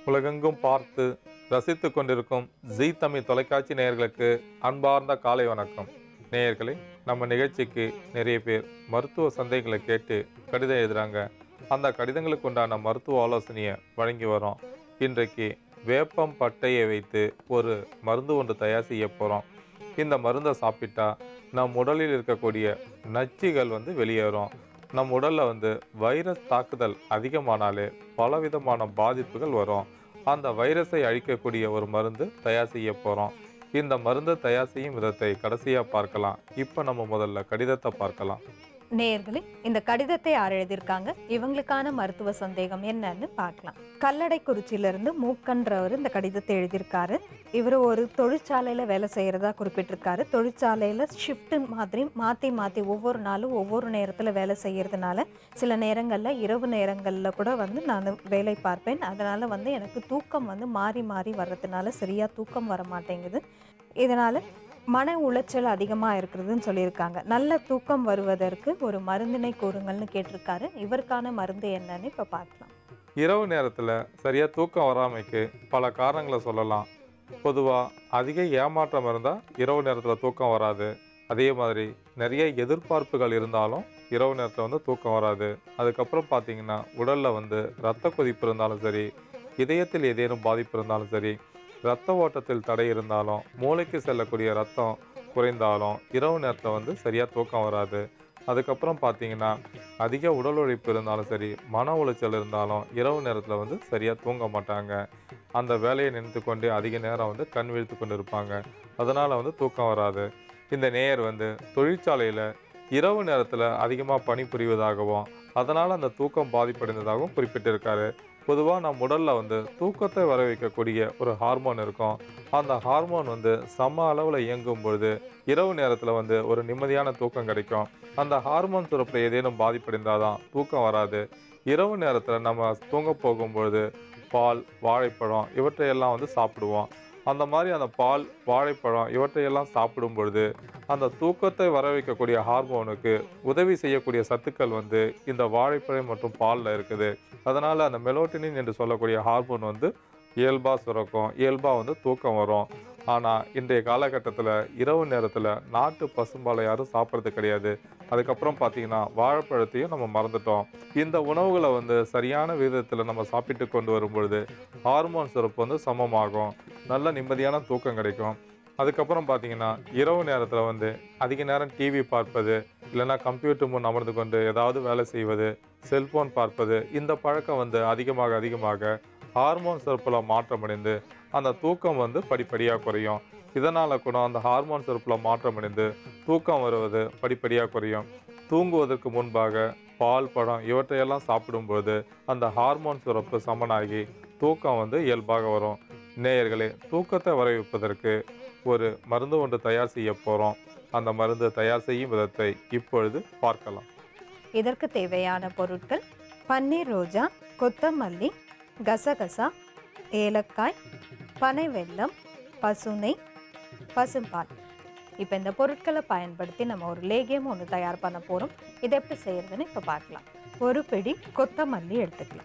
உலகெங்கும் பார்த்து ரசித்து கொண்டிருக்கும் ஜீ தமிழ் தொலைக்காட்சி நேயர்களுக்கு அன்பார்ந்த காலை வணக்கம் நேயர்களே நம்ம நிகழ்ச்சிக்கு நிறைய பேர் மருத்துவ சந்தேகங்களை கேட்டு கடிதம் எழுதுறாங்க அந்த கடிதங்களுக்கு உண்டான மருத்துவ ஆலோசனையை வழங்கி வரோம் இன்றைக்கு வேப்பம் பட்டையை வைத்து ஒரு மருந்து ஒன்று தயார் செய்ய போகிறோம் இந்த மருந்தை சாப்பிட்டா நம் உடலில் இருக்கக்கூடிய நச்சுகள் வந்து வெளியேறும் நம் உடல்ல வந்து வைரஸ் தாக்குதல் அதிகமானாலே பலவிதமான பாதிப்புகள் வரும் அந்த வைரஸை அழிக்கக்கூடிய ஒரு மருந்து தயார் செய்ய போகிறோம் இந்த மருந்து தயார் செய்யும் விதத்தை கடைசியாக பார்க்கலாம் இப்போ நம்ம முதல்ல கடிதத்தை பார்க்கலாம் நேயர்களே இந்த கடிதத்தை யார் எழுதியிருக்காங்க இவங்களுக்கான மருத்துவ சந்தேகம் என்னன்னு பார்க்கலாம் கல்லடைக்குறிச்சியிலிருந்து மூக்கன்றவர் இந்த கடிதத்தை எழுதியிருக்காரு இவர் ஒரு தொழிற்சாலையில வேலை செய்யறதா குறிப்பிட்டிருக்காரு தொழிற்சாலையில ஷிஃப்ட் மாதிரி மாத்தி மாத்தி ஒவ்வொரு நாளும் ஒவ்வொரு நேரத்துல வேலை செய்யறதுனால சில நேரங்கள்ல இரவு நேரங்கள்ல கூட வந்து நான் வேலை பார்ப்பேன் அதனால வந்து எனக்கு தூக்கம் வந்து மாறி மாறி வர்றதுனால சரியா தூக்கம் வர மாட்டேங்குது இதனால மன உளைச்சல் அதிகமாக இருக்கிறதுன்னு சொல்லியிருக்காங்க நல்ல தூக்கம் வருவதற்கு ஒரு மருந்தினை கூறுங்கள்னு கேட்டிருக்காரு இவருக்கான மருந்து என்னன்னு இப்போ பார்க்கலாம் இரவு நேரத்தில் சரியாக தூக்கம் வராமைக்கு பல காரணங்களை சொல்லலாம் பொதுவாக அதிக ஏமாற்றம் இருந்தால் இரவு நேரத்தில் தூக்கம் வராது அதே மாதிரி நிறைய எதிர்பார்ப்புகள் இருந்தாலும் இரவு நேரத்தில் வந்து தூக்கம் வராது அதுக்கப்புறம் பார்த்தீங்கன்னா உடலில் வந்து இரத்த கொதிப்பு இருந்தாலும் சரி இதயத்தில் ஏதேனும் பாதிப்பு இருந்தாலும் சரி இரத்த ஓட்டத்தில் தடை இருந்தாலும் மூளைக்கு செல்லக்கூடிய ரத்தம் குறைந்தாலும் இரவு நேரத்தில் வந்து சரியாக தூக்கம் வராது அதுக்கப்புறம் பார்த்தீங்கன்னா அதிக உடல் உழைப்பு இருந்தாலும் சரி மன உளைச்சல் இருந்தாலும் இரவு நேரத்தில் வந்து சரியாக தூங்க மாட்டாங்க அந்த வேலையை நினைத்து கொண்டு அதிக நேரம் வந்து கண் விழித்து கொண்டு இருப்பாங்க அதனால் வந்து தூக்கம் வராது இந்த நேயர் வந்து தொழிற்சாலையில் இரவு நேரத்தில் அதிகமாக பணிபுரிவதாகவும் அதனால் அந்த தூக்கம் பாதிப்படைந்ததாகவும் குறிப்பிட்டிருக்காரு பொதுவாக நம் உடலில் வந்து தூக்கத்தை வர வைக்கக்கூடிய ஒரு ஹார்மோன் இருக்கும் அந்த ஹார்மோன் வந்து சம அளவில் இயங்கும் பொழுது இரவு நேரத்தில் வந்து ஒரு நிம்மதியான தூக்கம் கிடைக்கும் அந்த ஹார்மோன் சுரப்பில் ஏதேனும் பாதிப்படைந்தாதான் தூக்கம் வராது இரவு நேரத்தில் நம்ம தூங்க போகும்பொழுது பால் வாழைப்பழம் இவற்றையெல்லாம் வந்து சாப்பிடுவோம் அந்த மாதிரி அந்த பால் வாழைப்பழம் இவற்றையெல்லாம் சாப்பிடும் பொழுது அந்த தூக்கத்தை வர வைக்கக்கூடிய ஹார்மோனுக்கு உதவி செய்யக்கூடிய சத்துக்கள் வந்து இந்த வாழைப்பழம் மற்றும் பாலில் இருக்குது அதனால் அந்த மெலோட்டினின் என்று சொல்லக்கூடிய ஹார்மோன் வந்து இயல்பாக சுரக்கும் இயல்பாக வந்து தூக்கம் வரும் ஆனால் இன்றைய காலகட்டத்தில் இரவு நேரத்தில் நாட்டு பசும்பாலை யாரும் சாப்பிட்றது கிடையாது அதுக்கப்புறம் பார்த்தீங்கன்னா வாழைப்பழத்தையும் நம்ம மறந்துட்டோம் இந்த உணவுகளை வந்து சரியான விதத்தில் நம்ம சாப்பிட்டு கொண்டு வரும்பொழுது ஹார்மோன் சுரப்பு வந்து சமமாகும் நல்ல நிம்மதியான தூக்கம் கிடைக்கும் அதுக்கப்புறம் பார்த்தீங்கன்னா இரவு நேரத்தில் வந்து அதிக நேரம் டிவி பார்ப்பது இல்லைன்னா கம்ப்யூட்டர் முன் அமர்ந்து கொண்டு ஏதாவது வேலை செய்வது செல்போன் பார்ப்பது இந்த பழக்கம் வந்து அதிகமாக அதிகமாக ஹார்மோன் சுரப்பில் மாற்றமடைந்து அந்த தூக்கம் வந்து படிப்படியாக குறையும் இதனால் கூட அந்த ஹார்மோன் சுரப்பில் மாற்றமடைந்து தூக்கம் வருவது படிப்படியாக குறையும் தூங்குவதற்கு முன்பாக பால் பழம் இவற்றையெல்லாம் சாப்பிடும்போது அந்த ஹார்மோன் சுரப்பு சமனாகி தூக்கம் வந்து இயல்பாக வரும் நேயர்களே தூக்கத்தை வரவைப்பதற்கு ஒரு மருந்து ஒன்று தயார் செய்ய போகிறோம் அந்த மருந்து தயார் செய்யும் விதத்தை இப்பொழுது பார்க்கலாம் இதற்கு தேவையான பொருட்கள் பன்னீர் ரோஜா கொத்தமல்லி கசகசா ஏலக்காய் பனை வெல்லம் பசுனை பசும்பால் இப்போ இந்த பொருட்களை பயன்படுத்தி நம்ம ஒரு லேகியம் ஒன்று தயார் பண்ண போகிறோம் இதை எப்படி செய்யறதுன்னு இப்போ பார்க்கலாம் ஒரு பிடி கொத்தமல்லி எடுத்துக்கலாம்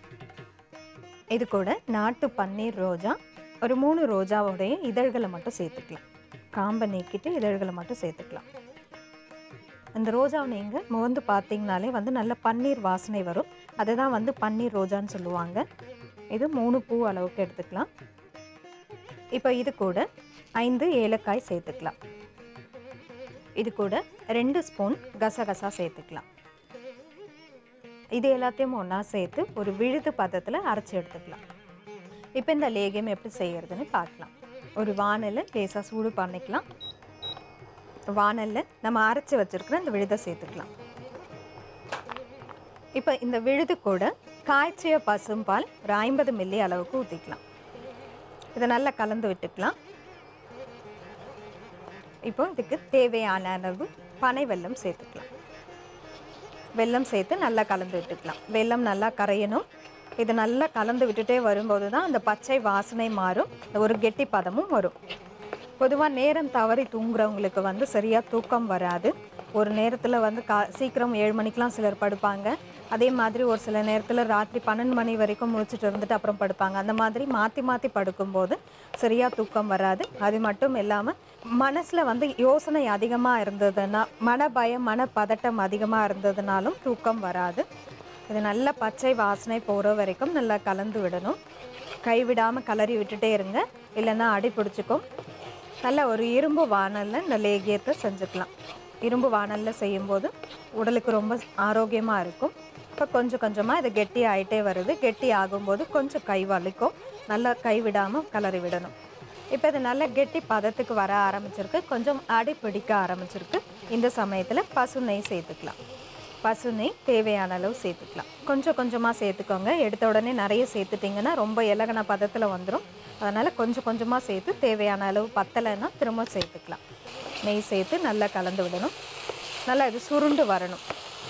இது கூட நாட்டு பன்னீர் ரோஜா ஒரு மூணு ரோஜாவுடைய இதழ்களை மட்டும் சேர்த்துக்கலாம் காம்பை நீக்கிட்டு இதழ்களை மட்டும் சேர்த்துக்கலாம் அந்த ரோஜாவை நீங்கள் முகந்து பார்த்தீங்கனாலே வந்து நல்ல பன்னீர் வாசனை வரும் அதை தான் வந்து பன்னீர் ரோஜான்னு சொல்லுவாங்க இது மூணு பூ அளவுக்கு எடுத்துக்கலாம் இப்போ இது கூட ஐந்து ஏலக்காய் சேர்த்துக்கலாம் இது கூட ரெண்டு ஸ்பூன் கசகசா சேர்த்துக்கலாம் இது எல்லாத்தையும் ஒன்றா சேர்த்து ஒரு விழுது பதத்தில் அரைச்சி எடுத்துக்கலாம் இப்போ இந்த லேகியம் எப்படி செய்யறதுன்னு பார்க்கலாம் ஒரு வானலை லேசாக சூடு பண்ணிக்கலாம் வானலில் நம்ம அரைச்சி வச்சிருக்கிற இந்த விழுதை சேர்த்துக்கலாம் இப்போ இந்த விழுது கூட காய்ச்சிய பசும்பால் ஒரு ஐம்பது மில்லி அளவுக்கு ஊற்றிக்கலாம் இதை நல்லா கலந்து விட்டுக்கலாம் இப்போ இதுக்கு தேவையான அளவு பனை வெல்லம் சேர்த்துக்கலாம் வெல்லம் சேர்த்து நல்லா கலந்து விட்டுக்கலாம் வெல்லம் நல்லா கரையணும் இது நல்லா கலந்து விட்டுட்டே வரும்போது தான் அந்த பச்சை வாசனை மாறும் ஒரு கெட்டி பதமும் வரும் பொதுவாக நேரம் தவறி தூங்குறவங்களுக்கு வந்து சரியாக தூக்கம் வராது ஒரு நேரத்தில் வந்து கா சீக்கிரம் ஏழு மணிக்கெலாம் சிலர் படுப்பாங்க அதே மாதிரி ஒரு சில நேரத்தில் ராத்திரி பன்னெண்டு மணி வரைக்கும் முழிச்சிட்டு இருந்துட்டு அப்புறம் படுப்பாங்க அந்த மாதிரி மாற்றி மாற்றி படுக்கும்போது சரியாக தூக்கம் வராது அது மட்டும் இல்லாமல் மனசில் வந்து யோசனை அதிகமாக இருந்ததுன்னா மன பயம் மன பதட்டம் அதிகமாக இருந்ததுனாலும் தூக்கம் வராது இது நல்ல பச்சை வாசனை போகிற வரைக்கும் நல்லா கலந்து விடணும் கைவிடாமல் கலரி விட்டுட்டே இருங்க இல்லைன்னா அடி பிடிச்சிக்கும் நல்ல ஒரு இரும்பு வாணலில் இந்த லேகியத்தை செஞ்சுக்கலாம் இரும்பு வாணலில் செய்யும்போது உடலுக்கு ரொம்ப ஆரோக்கியமாக இருக்கும் இப்போ கொஞ்சம் கொஞ்சமாக இது கெட்டி ஆகிட்டே வருது கெட்டி ஆகும்போது கொஞ்சம் கை வலிக்கும் நல்லா கைவிடாமல் கலரி விடணும் இப்போ இது நல்ல கெட்டி பதத்துக்கு வர ஆரம்பிச்சிருக்கு கொஞ்சம் அடி பிடிக்க ஆரம்பிச்சிருக்கு இந்த சமயத்தில் பசு நெய் சேர்த்துக்கலாம் பசு நெய் தேவையான அளவு சேர்த்துக்கலாம் கொஞ்சம் கொஞ்சமாக சேர்த்துக்கோங்க எடுத்த உடனே நிறைய சேர்த்துட்டிங்கன்னா ரொம்ப இலகன பதத்தில் வந்துடும் அதனால் கொஞ்சம் கொஞ்சமாக சேர்த்து தேவையான அளவு பத்தலைன்னா திரும்ப சேர்த்துக்கலாம் நெய் சேர்த்து நல்லா கலந்து விடணும் நல்லா இது சுருண்டு வரணும்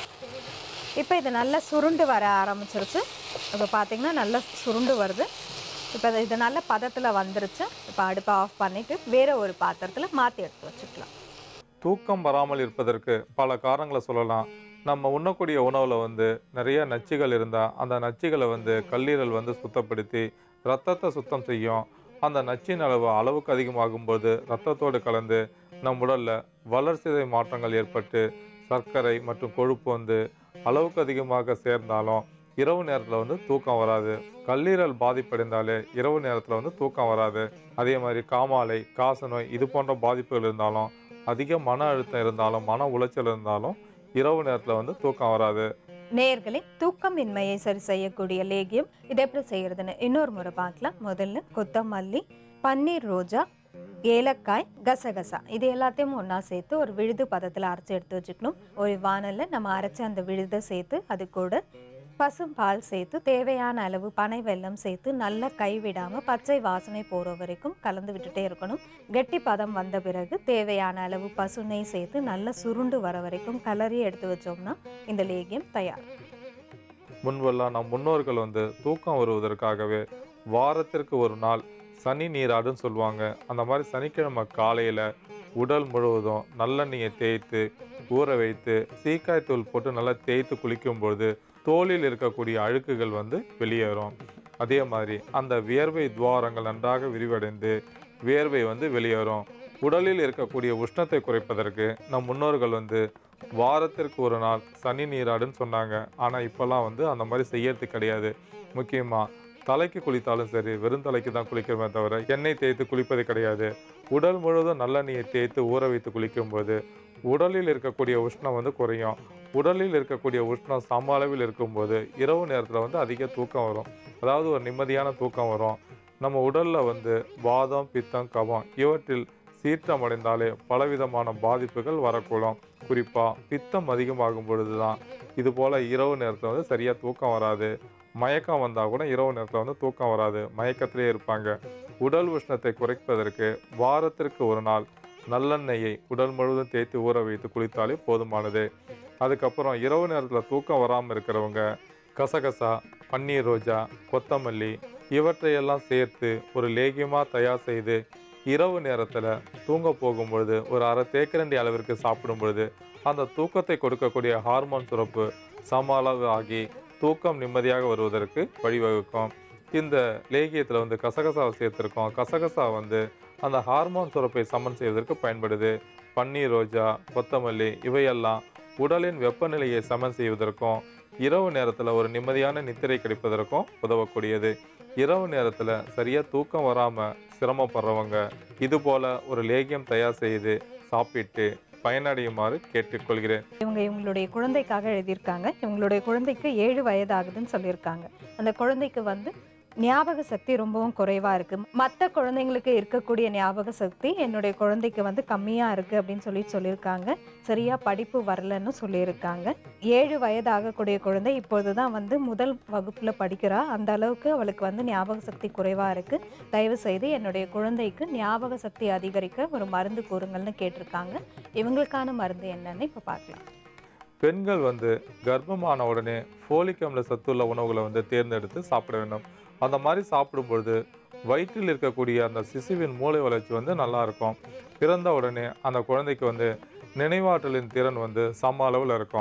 இப்போ இது நல்லா சுருண்டு வர ஆரம்பிச்சிருச்சு இப்போ பார்த்தீங்கன்னா நல்லா சுருண்டு வருது இப்போ இது நல்ல பதத்தில் வந்துருச்சு இப்போ அடுப்பை ஆஃப் பண்ணிவிட்டு வேற ஒரு பாத்திரத்தில் மாற்றி எடுத்து வச்சுக்கலாம் தூக்கம் வராமல் இருப்பதற்கு பல காரணங்களை சொல்லலாம் நம்ம உண்ணக்கூடிய உணவில் வந்து நிறைய நச்சுகள் இருந்தால் அந்த நச்சுகளை வந்து கல்லீரல் வந்து சுத்தப்படுத்தி ரத்தத்தை சுத்தம் செய்யும் அந்த நச்சின் அளவு அளவுக்கு அதிகமாகும்போது ரத்தத்தோடு கலந்து நம் உடலில் வளர்சிதை மாற்றங்கள் ஏற்பட்டு சர்க்கரை மற்றும் கொழுப்பு வந்து அளவுக்கு அதிகமாக சேர்ந்தாலும் இரவு நேரத்தில் வந்து தூக்கம் வராது கல்லீரல் பாதிப்படைந்தாலே இரவு நேரத்தில் வந்து தூக்கம் வராது அதே மாதிரி காமாலை காசநோய் இது போன்ற பாதிப்புகள் இருந்தாலும் அதிக மன அழுத்தம் இருந்தாலும் மன உளைச்சல் இருந்தாலும் இரவு நேரத்தில் வந்து தூக்கம் வராது நேயர்களே தூக்கமின்மையை சரி செய்யக்கூடிய லேகியம் இதை எப்படி செய்யறதுன்னு இன்னொரு முறை பார்க்கலாம் முதல்ல கொத்தமல்லி பன்னீர் ரோஜா ஏலக்காய் கசகசா இது எல்லாத்தையும் ஒன்றா சேர்த்து ஒரு விழுது பதத்தில் அரைச்சி எடுத்து வச்சுக்கணும் ஒரு வானலில் நம்ம அரைச்சி அந்த விழுதை சேர்த்து அது கூட பசும் பால் சேர்த்து தேவையான அளவு பனை வெல்லம் சேர்த்து நல்லா கைவிடாமல் பச்சை வாசனை போகிற வரைக்கும் கலந்து விட்டுட்டே இருக்கணும் கெட்டி பதம் வந்த பிறகு தேவையான அளவு பசு நெய் சேர்த்து நல்லா சுருண்டு வர வரைக்கும் கலரி எடுத்து வச்சோம்னா இந்த லேகியம் தயார் முன்பெல்லாம் நம் முன்னோர்கள் வந்து தூக்கம் வருவதற்காகவே வாரத்திற்கு ஒரு நாள் சனி நீராடுன்னு சொல்லுவாங்க அந்த மாதிரி சனிக்கிழமை காலையில் உடல் முழுவதும் நல்லெண்ணெயை தேய்த்து ஊற வைத்து சீக்காய் தூள் போட்டு நல்லா தேய்த்து குளிக்கும்பொழுது தோலில் இருக்கக்கூடிய அழுக்குகள் வந்து வெளியேறும் அதே மாதிரி அந்த வியர்வை துவாரங்கள் நன்றாக விரிவடைந்து வியர்வை வந்து வெளியேறும் உடலில் இருக்கக்கூடிய உஷ்ணத்தை குறைப்பதற்கு நம் முன்னோர்கள் வந்து வாரத்திற்கு ஒரு நாள் சனி நீராடுன்னு சொன்னாங்க ஆனால் இப்போல்லாம் வந்து அந்த மாதிரி செய்யறது கிடையாது முக்கியமாக தலைக்கு குளித்தாலும் சரி வெறும் தலைக்கு தான் குளிக்கிறோமே தவிர எண்ணெய் தேய்த்து குளிப்பது கிடையாது உடல் முழுவதும் நல்லெண்ணெயை தேய்த்து ஊற வைத்து குளிக்கும்போது உடலில் இருக்கக்கூடிய உஷ்ணம் வந்து குறையும் உடலில் இருக்கக்கூடிய உஷ்ணம் சம அளவில் இருக்கும்போது இரவு நேரத்தில் வந்து அதிக தூக்கம் வரும் அதாவது ஒரு நிம்மதியான தூக்கம் வரும் நம்ம உடலில் வந்து வாதம் பித்தம் கபம் இவற்றில் சீற்றம் அடைந்தாலே பலவிதமான பாதிப்புகள் வரக்கூடும் குறிப்பாக பித்தம் அதிகமாகும் பொழுது தான் இது போல் இரவு நேரத்தில் வந்து சரியாக தூக்கம் வராது மயக்கம் வந்தால் கூட இரவு நேரத்தில் வந்து தூக்கம் வராது மயக்கத்திலே இருப்பாங்க உடல் உஷ்ணத்தை குறைப்பதற்கு வாரத்திற்கு ஒரு நாள் நல்லெண்ணெயை உடல் முழுவதும் தேய்த்து ஊற வைத்து குளித்தாலே போதுமானது அதுக்கப்புறம் இரவு நேரத்தில் தூக்கம் வராமல் இருக்கிறவங்க கசகசா பன்னீர் ரோஜா கொத்தமல்லி இவற்றையெல்லாம் சேர்த்து ஒரு லேகியமாக தயார் செய்து இரவு நேரத்தில் தூங்க போகும் பொழுது ஒரு அரை தேக்கரண்டி அளவிற்கு சாப்பிடும் பொழுது அந்த தூக்கத்தை கொடுக்கக்கூடிய ஹார்மோன் சுரப்பு சம அளவு ஆகி தூக்கம் நிம்மதியாக வருவதற்கு வழிவகுக்கும் இந்த லேகியத்தில் வந்து கசகசாவை சேர்த்துருக்கோம் கசகசா வந்து அந்த ஹார்மோன் சுரப்பை சமன் செய்வதற்கு பயன்படுது பன்னீர் ரோஜா கொத்தமல்லி இவையெல்லாம் உடலின் வெப்பநிலையை சமன் செய்வதற்கும் இரவு நேரத்தில் ஒரு நிம்மதியான நித்திரை கிடைப்பதற்கும் உதவக்கூடியது இரவு நேரத்தில் சரியாக தூக்கம் வராமல் சிரமப்படுறவங்க இது போல் ஒரு லேகியம் தயார் செய்து சாப்பிட்டு பயனடையுமாறு கேட்டுக்கொள்கிறேன் இவங்க இவங்களுடைய குழந்தைக்காக எழுதியிருக்காங்க இவங்களுடைய குழந்தைக்கு ஏழு வயது ஆகுதுன்னு சொல்லியிருக்காங்க அந்த குழந்தைக்கு வந்து ஞாபக சக்தி ரொம்பவும் குறைவாக இருக்குது மற்ற குழந்தைங்களுக்கு இருக்கக்கூடிய ஞாபக சக்தி என்னுடைய குழந்தைக்கு வந்து கம்மியாக இருக்குது அப்படின்னு சொல்லி சொல்லியிருக்காங்க சரியாக படிப்பு வரலன்னு சொல்லியிருக்காங்க ஏழு வயது ஆகக்கூடிய குழந்தை இப்பொழுது தான் வந்து முதல் வகுப்பில் படிக்கிறா அந்த அளவுக்கு அவளுக்கு வந்து ஞாபக சக்தி குறைவாக இருக்குது தயவு செய்து என்னுடைய குழந்தைக்கு ஞாபக சக்தி அதிகரிக்க ஒரு மருந்து கூறுங்கள்னு கேட்டிருக்காங்க இவங்களுக்கான மருந்து என்னன்னு இப்போ பார்க்கலாம் பெண்கள் வந்து கர்ப்பமான உடனே ஃபோலிக் அமில சத்துள்ள உணவுகளை வந்து தேர்ந்தெடுத்து சாப்பிட வேண்டும் அந்த மாதிரி சாப்பிடும் பொழுது வயிற்றில் இருக்கக்கூடிய அந்த சிசுவின் மூளை வளர்ச்சி வந்து நல்லா இருக்கும் பிறந்த உடனே அந்த குழந்தைக்கு வந்து நினைவாற்றலின் திறன் வந்து சம அளவில் இருக்கும்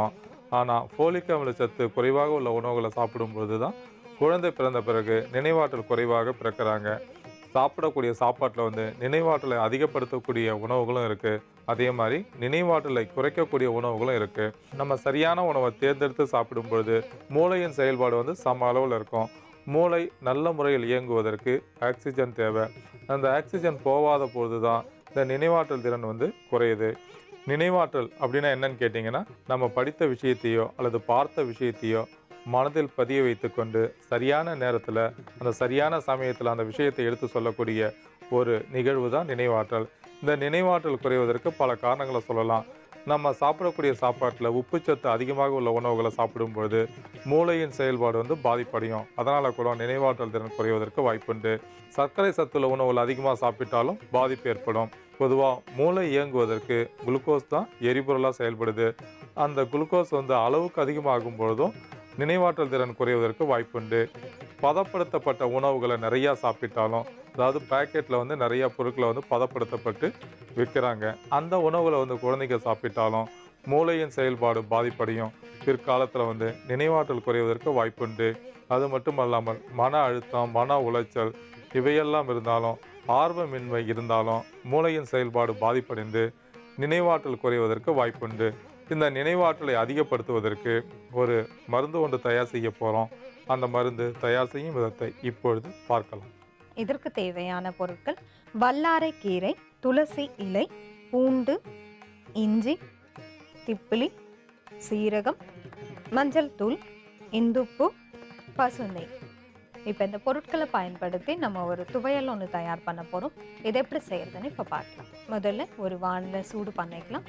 ஆனால் ஃபோலிக் அமில சத்து குறைவாக உள்ள உணவுகளை சாப்பிடும்பொழுது தான் குழந்தை பிறந்த பிறகு நினைவாற்றல் குறைவாக பிறக்கிறாங்க சாப்பிடக்கூடிய சாப்பாட்டில் வந்து நினைவாற்றலை அதிகப்படுத்தக்கூடிய உணவுகளும் இருக்குது அதே மாதிரி நினைவாற்றலை குறைக்கக்கூடிய உணவுகளும் இருக்குது நம்ம சரியான உணவை தேர்ந்தெடுத்து சாப்பிடும் பொழுது மூளையின் செயல்பாடு வந்து சம அளவில் இருக்கும் மூளை நல்ல முறையில் இயங்குவதற்கு ஆக்சிஜன் தேவை அந்த ஆக்சிஜன் போகாத பொழுது தான் இந்த நினைவாற்றல் திறன் வந்து குறையுது நினைவாற்றல் அப்படின்னா என்னன்னு கேட்டிங்கன்னா நம்ம படித்த விஷயத்தையோ அல்லது பார்த்த விஷயத்தையோ மனதில் பதிய வைத்துக்கொண்டு சரியான நேரத்தில் அந்த சரியான சமயத்தில் அந்த விஷயத்தை எடுத்து சொல்லக்கூடிய ஒரு நிகழ்வு தான் நினைவாற்றல் இந்த நினைவாற்றல் குறைவதற்கு பல காரணங்களை சொல்லலாம் நம்ம சாப்பிடக்கூடிய சாப்பாட்டில் உப்புச்சத்து அதிகமாக உள்ள உணவுகளை சாப்பிடும்பொழுது மூளையின் செயல்பாடு வந்து பாதிப்படையும் அதனால் கூட நினைவாற்றல் திறன் குறைவதற்கு வாய்ப்புண்டு சர்க்கரை சத்துள்ள உணவுகள் அதிகமாக சாப்பிட்டாலும் பாதிப்பு ஏற்படும் பொதுவாக மூளை இயங்குவதற்கு குளுக்கோஸ் தான் எரிபொருளாக செயல்படுது அந்த குளுக்கோஸ் வந்து அளவுக்கு அதிகமாகும் பொழுதும் நினைவாற்றல் திறன் குறைவதற்கு வாய்ப்புண்டு பதப்படுத்தப்பட்ட உணவுகளை நிறையா சாப்பிட்டாலும் அதாவது பேக்கெட்டில் வந்து நிறைய பொருட்களை வந்து பதப்படுத்தப்பட்டு விற்கிறாங்க அந்த உணவுகளை வந்து குழந்தைங்க சாப்பிட்டாலும் மூளையின் செயல்பாடு பாதிப்படையும் பிற்காலத்தில் வந்து நினைவாற்றல் குறைவதற்கு வாய்ப்புண்டு அது மட்டும் அல்லாமல் மன அழுத்தம் மன உளைச்சல் இவையெல்லாம் இருந்தாலும் ஆர்வமின்மை இருந்தாலும் மூளையின் செயல்பாடு பாதிப்படைந்து நினைவாற்றல் குறைவதற்கு வாய்ப்புண்டு இந்த நினைவாற்றலை அதிகப்படுத்துவதற்கு ஒரு மருந்து ஒன்று தயார் செய்ய போகிறோம் அந்த மருந்து தயார் செய்யும் விதத்தை இப்பொழுது பார்க்கலாம் இதற்கு தேவையான பொருட்கள் வல்லாரை கீரை துளசி இலை பூண்டு இஞ்சி திப்பிலி சீரகம் மஞ்சள் தூள் இந்துப்பு பசுநெய் இப்போ இந்த பொருட்களை பயன்படுத்தி நம்ம ஒரு துவையல் ஒன்று தயார் பண்ண போகிறோம் இது எப்படி செய்யறதுன்னு இப்போ பார்க்கலாம் முதல்ல ஒரு வானலை சூடு பண்ணிக்கலாம்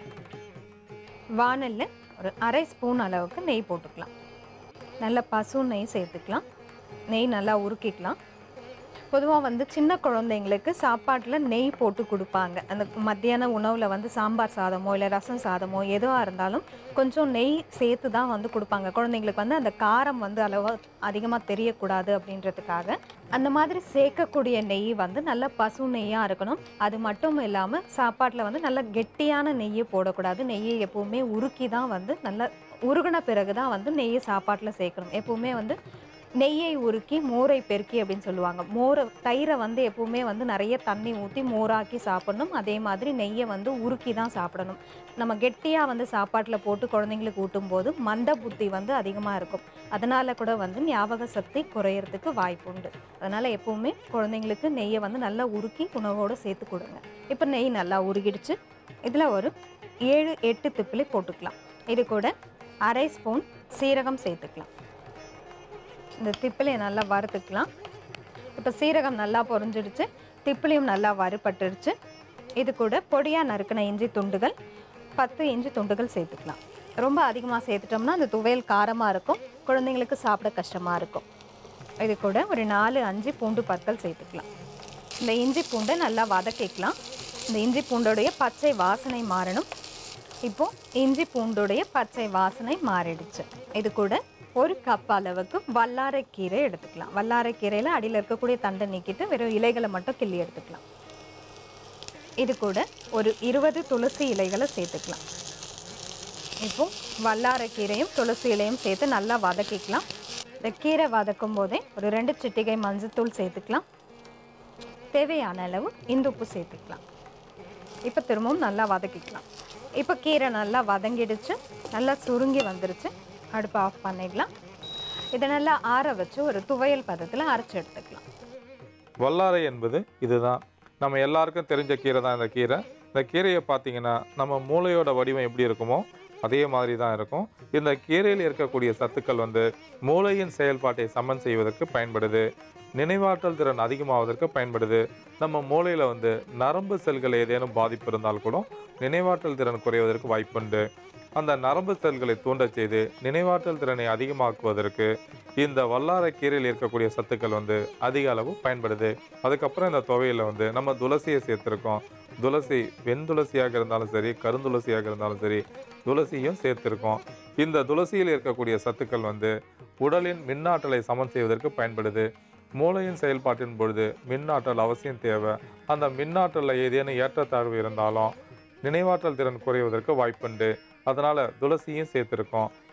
வானலில் ஒரு அரை ஸ்பூன் அளவுக்கு நெய் போட்டுக்கலாம் நல்ல பசு நெய் சேர்த்துக்கலாம் நெய் நல்லா உருக்கிக்கலாம் பொதுவாக வந்து சின்ன குழந்தைங்களுக்கு சாப்பாட்டில் நெய் போட்டு கொடுப்பாங்க அந்த மத்தியான உணவில் வந்து சாம்பார் சாதமோ இல்லை ரசம் சாதமோ எதுவாக இருந்தாலும் கொஞ்சம் நெய் சேர்த்து தான் வந்து கொடுப்பாங்க குழந்தைங்களுக்கு வந்து அந்த காரம் வந்து அளவு அதிகமாக தெரியக்கூடாது அப்படின்றதுக்காக அந்த மாதிரி சேர்க்கக்கூடிய நெய் வந்து நல்ல பசு நெய்யாக இருக்கணும் அது மட்டும் இல்லாமல் சாப்பாட்டில் வந்து நல்ல கெட்டியான நெய்யை போடக்கூடாது நெய்யை எப்போவுமே உருக்கி தான் வந்து நல்ல உருகின பிறகு தான் வந்து நெய்யை சாப்பாட்டில் சேர்க்கணும் எப்போவுமே வந்து நெய்யை உருக்கி மோரை பெருக்கி அப்படின்னு சொல்லுவாங்க மோரை தயிரை வந்து எப்பவுமே வந்து நிறைய தண்ணி ஊற்றி மோராக்கி சாப்பிடணும் அதே மாதிரி நெய்யை வந்து உருக்கி தான் சாப்பிடணும் நம்ம கெட்டியாக வந்து சாப்பாட்டில் போட்டு குழந்தைங்களுக்கு ஊட்டும்போது மந்த புத்தி வந்து அதிகமாக இருக்கும் அதனால கூட வந்து ஞாபக சக்தி குறையறதுக்கு வாய்ப்பு உண்டு அதனால் எப்பவுமே குழந்தைங்களுக்கு நெய்யை வந்து நல்லா உருக்கி உணவோடு சேர்த்து கொடுங்க இப்போ நெய் நல்லா உருகிடுச்சு இதில் ஒரு ஏழு எட்டு திப்பிலி போட்டுக்கலாம் இது கூட அரை ஸ்பூன் சீரகம் சேர்த்துக்கலாம் இந்த திப்பிலியை நல்லா வறுத்துக்கலாம் இப்போ சீரகம் நல்லா பொரிஞ்சிடுச்சு திப்பிலியும் நல்லா வறுபட்டுடுச்சு இது கூட பொடியாக நறுக்கின இஞ்சி துண்டுகள் பத்து இஞ்சி துண்டுகள் சேர்த்துக்கலாம் ரொம்ப அதிகமாக சேர்த்துட்டோம்னா அந்த துவையல் காரமாக இருக்கும் குழந்தைங்களுக்கு சாப்பிட கஷ்டமாக இருக்கும் இது கூட ஒரு நாலு அஞ்சு பூண்டு பற்கள் சேர்த்துக்கலாம் இந்த இஞ்சி பூண்டை நல்லா வதக்கிக்கலாம் இந்த இஞ்சி பூண்டோடைய பச்சை வாசனை மாறணும் இப்போ இஞ்சி பூண்டுடைய பச்சை வாசனை மாறிடுச்சு இது கூட ஒரு கப் அளவுக்கு வல்லாரைக்கீரை எடுத்துக்கலாம் வல்லாரைக்கீரையில் அடியில் இருக்கக்கூடிய தண்டை நீக்கிட்டு வெறும் இலைகளை மட்டும் கிள்ளி எடுத்துக்கலாம் இது கூட ஒரு இருபது துளசி இலைகளை சேர்த்துக்கலாம் இப்போ வல்லாரைக்கீரையும் துளசி இலையும் சேர்த்து நல்லா வதக்கிக்கலாம் இந்த கீரை வதக்கும் போதே ஒரு ரெண்டு சிட்டிகை மஞ்சத்தூள் சேர்த்துக்கலாம் தேவையான அளவு இந்துப்பு சேர்த்துக்கலாம் இப்போ திரும்பவும் நல்லா வதக்கிக்கலாம் இப்போ கீரை நல்லா வதங்கிடுச்சு நல்லா சுருங்கி வந்துருச்சு அடுப்பை ஆஃப் பண்ணிடலாம் இதை நல்லா ஆற வச்சு ஒரு துவையல் பதத்தில் அரைச்சி எடுத்துக்கலாம் வல்லாரை என்பது இதுதான் நம்ம எல்லாருக்கும் தெரிஞ்ச கீரை தான் இந்த கீரை இந்த கீரையை பார்த்தீங்கன்னா நம்ம மூளையோட வடிவம் எப்படி இருக்குமோ அதே மாதிரி தான் இருக்கும் இந்த கீரையில் இருக்கக்கூடிய சத்துக்கள் வந்து மூளையின் செயல்பாட்டை சமன் செய்வதற்கு பயன்படுது நினைவாற்றல் திறன் அதிகமாவதற்கு பயன்படுது நம்ம மூளையில் வந்து நரம்பு செல்கள் ஏதேனும் பாதிப்பு இருந்தால் கூட நினைவாற்றல் திறன் குறைவதற்கு வாய்ப்புண்டு அந்த நரம்பு செல்களை தூண்டச் செய்து நினைவாற்றல் திறனை அதிகமாக்குவதற்கு இந்த வல்லாரை கீரையில் இருக்கக்கூடிய சத்துக்கள் வந்து அதிக அளவு பயன்படுது அதுக்கப்புறம் இந்த துவையில் வந்து நம்ம துளசியை சேர்த்துருக்கோம் துளசி வெண்துளசியாக இருந்தாலும் சரி கருந்துளசியாக இருந்தாலும் சரி துளசியும் சேர்த்துருக்கோம் இந்த துளசியில் இருக்கக்கூடிய சத்துக்கள் வந்து உடலின் மின்னாற்றலை சமன் செய்வதற்கு பயன்படுது மூளையின் செயல்பாட்டின் பொழுது மின்னாற்றல் அவசியம் தேவை அந்த மின்னாற்றலில் ஏதேனும் ஏற்றத்தாழ்வு இருந்தாலும் நினைவாற்றல் திறன் குறைவதற்கு வாய்ப்புண்டு அதனால் துளசியும் சேர்த்துருக்கோம்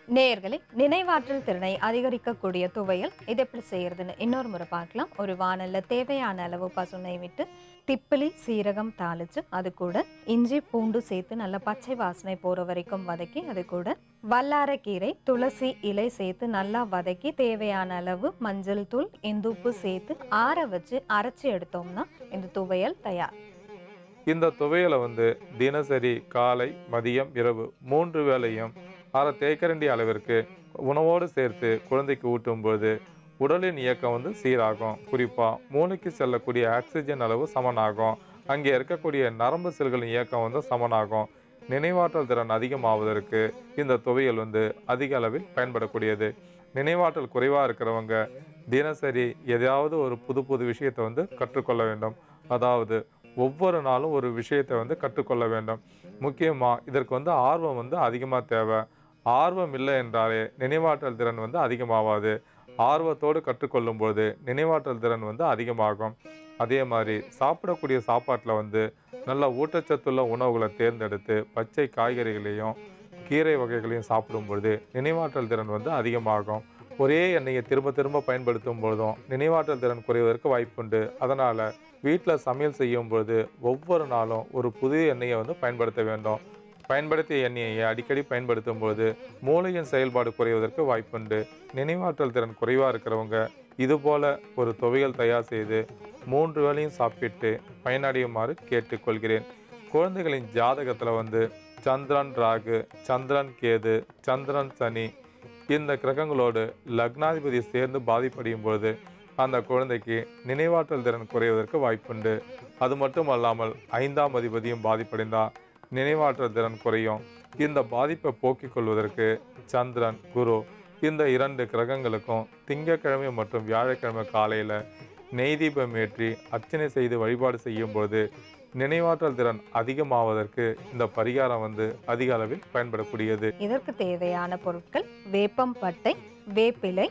நேயர்களே நினைவாற்றல் திறனை அதிகரிக்கக்கூடிய துவையல் இது எப்படி செய்யறதுன்னு இன்னொரு முறை பார்க்கலாம் ஒரு வானல்ல தேவையான அளவு பசுனை விட்டு திப்பிலி சீரகம் தாளிச்சு அது கூட இஞ்சி பூண்டு சேர்த்து நல்லா பச்சை வாசனை போற வரைக்கும் வதக்கி அது கூட வல்லாரக்கீரை துளசி இலை சேர்த்து நல்லா வதக்கி தேவையான அளவு மஞ்சள் தூள் இந்துப்பு சேர்த்து ஆற வச்சு அரைச்சி எடுத்தோம்னா இந்த துவையல் தயார் இந்த துவையலை வந்து தினசரி காலை மதியம் இரவு மூன்று வேளையும் அரை தேக்கரண்டி அளவிற்கு உணவோடு சேர்த்து குழந்தைக்கு ஊட்டும்போது உடலின் இயக்கம் வந்து சீராகும் குறிப்பாக மூளைக்கு செல்லக்கூடிய ஆக்சிஜன் அளவு சமனாகும் அங்கே இருக்கக்கூடிய நரம்பு செல்களின் இயக்கம் வந்து சமனாகும் நினைவாற்றல் திறன் அதிகமாவதற்கு இந்த துவையல் வந்து அதிக அளவில் பயன்படக்கூடியது நினைவாற்றல் குறைவாக இருக்கிறவங்க தினசரி எதையாவது ஒரு புது புது விஷயத்தை வந்து கற்றுக்கொள்ள வேண்டும் அதாவது ஒவ்வொரு நாளும் ஒரு விஷயத்தை வந்து கற்றுக்கொள்ள வேண்டும் முக்கியமாக இதற்கு வந்து ஆர்வம் வந்து அதிகமாக தேவை ஆர்வம் இல்லை என்றாலே நினைவாற்றல் திறன் வந்து அதிகமாகாது ஆர்வத்தோடு கற்றுக்கொள்ளும்போது நினைவாற்றல் திறன் வந்து அதிகமாகும் அதே மாதிரி சாப்பிடக்கூடிய சாப்பாட்டில் வந்து நல்ல ஊட்டச்சத்துள்ள உணவுகளை தேர்ந்தெடுத்து பச்சை காய்கறிகளையும் கீரை வகைகளையும் சாப்பிடும் பொழுது நினைவாற்றல் திறன் வந்து அதிகமாகும் ஒரே எண்ணெயை திரும்ப திரும்ப பயன்படுத்தும் பொழுதும் நினைவாற்றல் திறன் குறைவதற்கு வாய்ப்புண்டு அதனால் வீட்டில் சமையல் செய்யும் பொழுது ஒவ்வொரு நாளும் ஒரு புதிய எண்ணெயை வந்து பயன்படுத்த வேண்டும் பயன்படுத்திய எண்ணெயை அடிக்கடி பயன்படுத்தும் பொழுது மூளையின் செயல்பாடு குறைவதற்கு வாய்ப்புண்டு நினைவாற்றல் திறன் குறைவாக இருக்கிறவங்க இதுபோல ஒரு துவையல் தயார் செய்து மூன்று வேளையும் சாப்பிட்டு பயனடையுமாறு கேட்டுக்கொள்கிறேன் குழந்தைகளின் ஜாதகத்தில் வந்து சந்திரன் ராகு சந்திரன் கேது சந்திரன் சனி இந்த கிரகங்களோடு லக்னாதிபதி சேர்ந்து பாதிப்படையும் பொழுது அந்த குழந்தைக்கு நினைவாற்றல் திறன் குறைவதற்கு வாய்ப்புண்டு அது மட்டும் அல்லாமல் ஐந்தாம் அதிபதியும் பாதிப்படைந்தால் நினைவாற்றல் திறன் குறையும் இந்த பாதிப்பை போக்கிக் கொள்வதற்கு சந்திரன் குரு இந்த இரண்டு கிரகங்களுக்கும் திங்கட்கிழமை மற்றும் வியாழக்கிழமை காலையில் நெய் தீபம் ஏற்றி அர்ச்சனை செய்து வழிபாடு செய்யும் பொழுது நினைவாற்றல் திறன் அதிகமாவதற்கு இந்த பரிகாரம் வந்து அதிக அளவில் பயன்படக்கூடியது இதற்கு தேவையான பொருட்கள் வேப்பம் பட்டை வேப்பிலை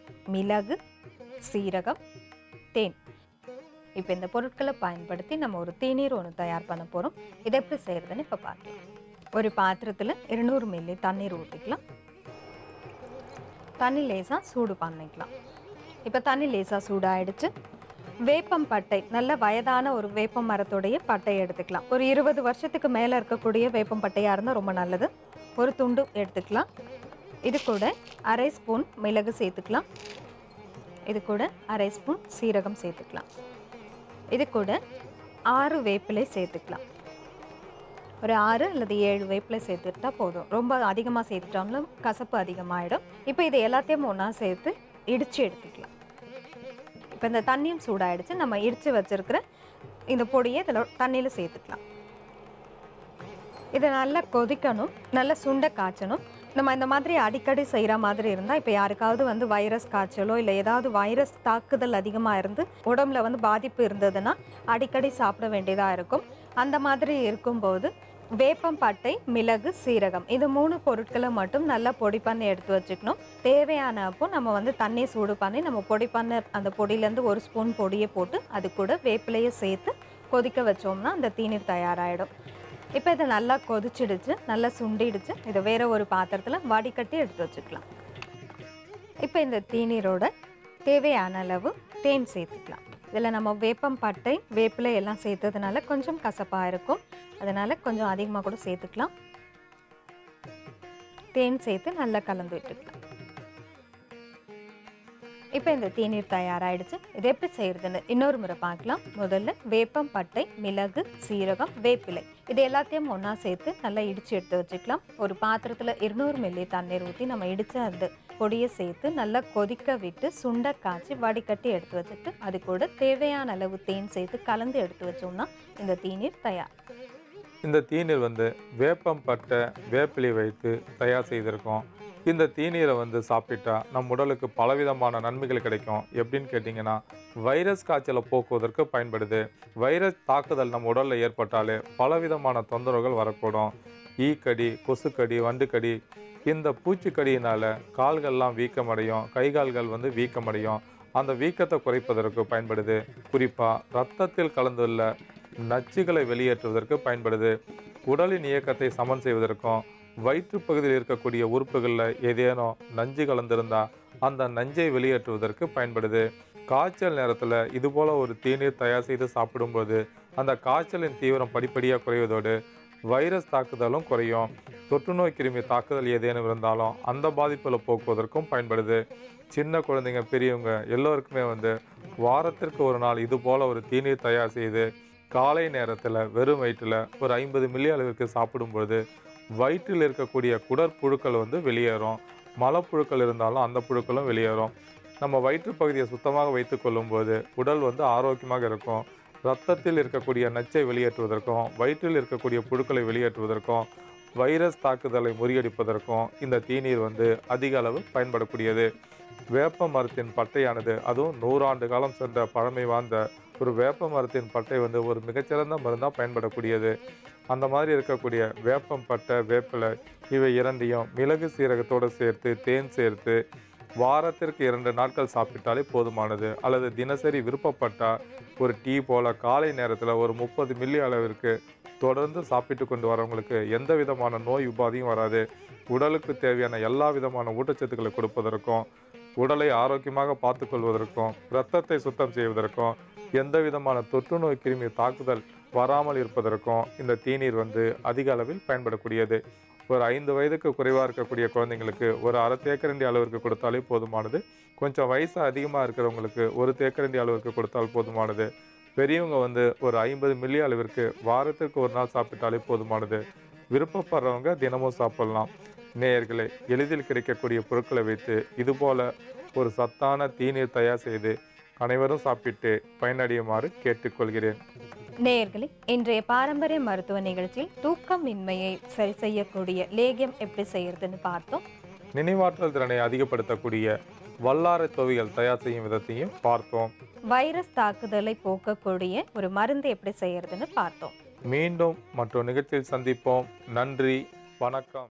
மிளகு சீரகம் தேன் இப்போ இந்த பொருட்களை பயன்படுத்தி நம்ம ஒரு தேநீர் ஒன்று தயார் பண்ண போகிறோம் இதை எப்படி செய்யறதுன்னு இப்போ பார்க்கலாம் ஒரு பாத்திரத்தில் இருநூறு மில்லி தண்ணீர் ஊற்றிக்கலாம் தண்ணி லேசாக சூடு பண்ணிக்கலாம் இப்போ தண்ணி லேசாக சூடாயிடுச்சு வேப்பம் பட்டை நல்ல வயதான ஒரு வேப்பம் மரத்துடைய பட்டை எடுத்துக்கலாம் ஒரு இருபது வருஷத்துக்கு மேலே இருக்கக்கூடிய வேப்பம் பட்டையாக இருந்தால் ரொம்ப நல்லது ஒரு துண்டு எடுத்துக்கலாம் இது கூட அரை ஸ்பூன் மிளகு சேர்த்துக்கலாம் இது கூட அரை ஸ்பூன் சீரகம் சேர்த்துக்கலாம் இது கூட ஆறு வேப்பிலை சேர்த்துக்கலாம் ஒரு ஆறு அல்லது ஏழு வேப்பிலை சேர்த்துட்டா போதும் ரொம்ப அதிகமாக சேர்த்துட்டோம்னா கசப்பு அதிகமாகிடும் இப்போ இது எல்லாத்தையும் ஒன்றா சேர்த்து இடித்து எடுத்துக்கலாம் இப்போ இந்த தண்ணியும் சூடாயிடுச்சு நம்ம இடித்து வச்சிருக்கிற இந்த பொடியை இதில் தண்ணியில் சேர்த்துக்கலாம் இதை நல்லா கொதிக்கணும் நல்லா சுண்ட காய்ச்சணும் நம்ம இந்த மாதிரி அடிக்கடி செய்கிற மாதிரி இருந்தால் இப்போ யாருக்காவது வந்து வைரஸ் காய்ச்சலோ இல்லை ஏதாவது வைரஸ் தாக்குதல் அதிகமாக இருந்து உடம்புல வந்து பாதிப்பு இருந்ததுன்னா அடிக்கடி சாப்பிட வேண்டியதாக இருக்கும் அந்த மாதிரி இருக்கும்போது வேப்பம் பட்டை மிளகு சீரகம் இது மூணு பொருட்களை மட்டும் நல்லா பொடி பண்ணி எடுத்து வச்சுக்கணும் தேவையான அப்போ நம்ம வந்து தண்ணி சூடு பண்ணி நம்ம பொடி பண்ண அந்த பொடியிலேருந்து ஒரு ஸ்பூன் பொடியை போட்டு அது கூட வேப்பிலையை சேர்த்து கொதிக்க வச்சோம்னா அந்த தீநீர் தயாராகிடும் இப்போ இதை நல்லா கொதிச்சிடுச்சு நல்லா சுண்டிடுச்சு இதை வேற ஒரு பாத்திரத்தில் வடிகட்டி எடுத்து வச்சுக்கலாம் இப்போ இந்த தீநீரோட தேவையான அளவு தேன் சேர்த்துக்கலாம் இதில் நம்ம வேப்பம் பட்டை வேப்பிலை எல்லாம் சேர்த்ததுனால கொஞ்சம் கசப்பாக இருக்கும் அதனால் கொஞ்சம் அதிகமாக கூட சேர்த்துக்கலாம் தேன் சேர்த்து நல்லா கலந்து விட்டுக்கலாம் இப்போ இந்த தேநீர் தயாராகிடுச்சு இது எப்படி செய்யறதுன்னு இன்னொரு முறை பார்க்கலாம் முதல்ல வேப்பம் பட்டை மிளகு சீரகம் வேப்பிலை இது எல்லாத்தையும் ஒன்றா சேர்த்து நல்லா இடித்து எடுத்து வச்சுக்கலாம் ஒரு பாத்திரத்தில் இருநூறு மில்லி தண்ணீர் ஊற்றி நம்ம இடித்த அந்த பொடியை சேர்த்து நல்லா கொதிக்க விட்டு சுண்ட காய்ச்சி வடிகட்டி எடுத்து வச்சுட்டு அது கூட தேவையான அளவு தேன் சேர்த்து கலந்து எடுத்து வச்சோம்னா இந்த தீநீர் தயார் இந்த தீநீர் வந்து வேப்பம் பட்டை வேப்பிலை வைத்து தயார் செய்திருக்கோம் இந்த தீநீரை வந்து சாப்பிட்டா நம் உடலுக்கு பலவிதமான நன்மைகள் கிடைக்கும் எப்படின்னு கேட்டிங்கன்னா வைரஸ் காய்ச்சலை போக்குவதற்கு பயன்படுது வைரஸ் தாக்குதல் நம் உடலில் ஏற்பட்டாலே பலவிதமான தொந்தரவுகள் வரக்கூடும் ஈக்கடி கொசுக்கடி வண்டுக்கடி இந்த பூச்சிக்கடியினால் கால்கள்லாம் வீக்கமடையும் கை கால்கள் வந்து வீக்கமடையும் அந்த வீக்கத்தை குறைப்பதற்கு பயன்படுது குறிப்பாக ரத்தத்தில் கலந்துள்ள நச்சுகளை வெளியேற்றுவதற்கு பயன்படுது உடலின் இயக்கத்தை சமன் செய்வதற்கும் வயிற்று பகுதியில் இருக்கக்கூடிய உறுப்புகளில் ஏதேனும் நஞ்சு கலந்திருந்தா அந்த நஞ்சை வெளியேற்றுவதற்கு பயன்படுது காய்ச்சல் நேரத்தில் இதுபோல ஒரு தேநீர் தயார் செய்து சாப்பிடும்போது அந்த காய்ச்சலின் தீவிரம் படிப்படியாக குறைவதோடு வைரஸ் தாக்குதலும் குறையும் தொற்றுநோய் கிருமி தாக்குதல் ஏதேனும் இருந்தாலும் அந்த பாதிப்பில் போக்குவதற்கும் பயன்படுது சின்ன குழந்தைங்க பெரியவங்க எல்லோருக்குமே வந்து வாரத்திற்கு ஒரு நாள் இது போல ஒரு தீநீர் தயார் செய்து காலை நேரத்தில் வெறும் வயிற்றில் ஒரு ஐம்பது மில்லி அளவிற்கு சாப்பிடும்பொழுது வயிற்றில் இருக்கக்கூடிய குடற்புழுக்கள் வந்து வெளியேறும் மலப்புழுக்கள் இருந்தாலும் அந்த புழுக்களும் வெளியேறும் நம்ம வயிற்று பகுதியை சுத்தமாக வைத்து கொள்ளும்போது உடல் வந்து ஆரோக்கியமாக இருக்கும் ரத்தத்தில் இருக்கக்கூடிய நச்சை வெளியேற்றுவதற்கும் வயிற்றில் இருக்கக்கூடிய புழுக்களை வெளியேற்றுவதற்கும் வைரஸ் தாக்குதலை முறியடிப்பதற்கும் இந்த தீநீர் வந்து அதிக அளவு பயன்படக்கூடியது வேப்ப மரத்தின் பட்டையானது அதுவும் நூறாண்டு காலம் சென்ற பழமை வாய்ந்த ஒரு வேப்ப மரத்தின் பட்டை வந்து ஒரு மிகச்சிறந்த மருந்தாக பயன்படக்கூடியது அந்த மாதிரி இருக்கக்கூடிய வேப்பம் பட்டை வேப்பிலை இவை இரண்டையும் மிளகு சீரகத்தோடு சேர்த்து தேன் சேர்த்து வாரத்திற்கு இரண்டு நாட்கள் சாப்பிட்டாலே போதுமானது அல்லது தினசரி விருப்பப்பட்டால் ஒரு டீ போல காலை நேரத்தில் ஒரு முப்பது மில்லி அளவிற்கு தொடர்ந்து சாப்பிட்டு கொண்டு வரவங்களுக்கு எந்த விதமான நோய் உபாதையும் வராது உடலுக்கு தேவையான எல்லா விதமான ஊட்டச்சத்துக்களை கொடுப்பதற்கும் உடலை ஆரோக்கியமாக பார்த்துக்கொள்வதற்கும் இரத்தத்தை சுத்தம் செய்வதற்கும் எந்த விதமான தொற்று நோய் கிருமி தாக்குதல் வராமல் இருப்பதற்கும் இந்த தேநீர் வந்து அதிக அளவில் பயன்படக்கூடியது ஒரு ஐந்து வயதுக்கு குறைவாக இருக்கக்கூடிய குழந்தைங்களுக்கு ஒரு அரை தேக்கரண்டி அளவிற்கு கொடுத்தாலே போதுமானது கொஞ்சம் வயசு அதிகமாக இருக்கிறவங்களுக்கு ஒரு தேக்கரண்டி அளவிற்கு கொடுத்தால் போதுமானது பெரியவங்க வந்து ஒரு ஐம்பது மில்லி அளவிற்கு வாரத்திற்கு ஒரு நாள் சாப்பிட்டாலே போதுமானது விருப்பப்படுறவங்க தினமும் சாப்பிடலாம் நேயர்களே எளிதில் கிடைக்கக்கூடிய பொருட்களை வைத்து இதுபோல ஒரு சத்தான தீநீர் தயார் செய்து அனைவரும் சாப்பிட்டு பயனடையுமாறு கேட்டுக்கொள்கிறேன் நேயர்களே இன்றைய பாரம்பரிய மருத்துவ நிகழ்ச்சியில் தூக்கமின்மையை சரி செய்யக்கூடிய லேகியம் எப்படி செய்யறதுன்னு பார்த்தோம் நினைவாற்றல் திறனை அதிகப்படுத்தக்கூடிய வல்லாரை தொவிகள் தயார் செய்யும் விதத்தையும் பார்த்தோம் வைரஸ் தாக்குதலை போக்கக்கூடிய ஒரு மருந்து எப்படி செய்யறதுன்னு பார்த்தோம் மீண்டும் மற்றொரு நிகழ்ச்சியில் சந்திப்போம் நன்றி வணக்கம்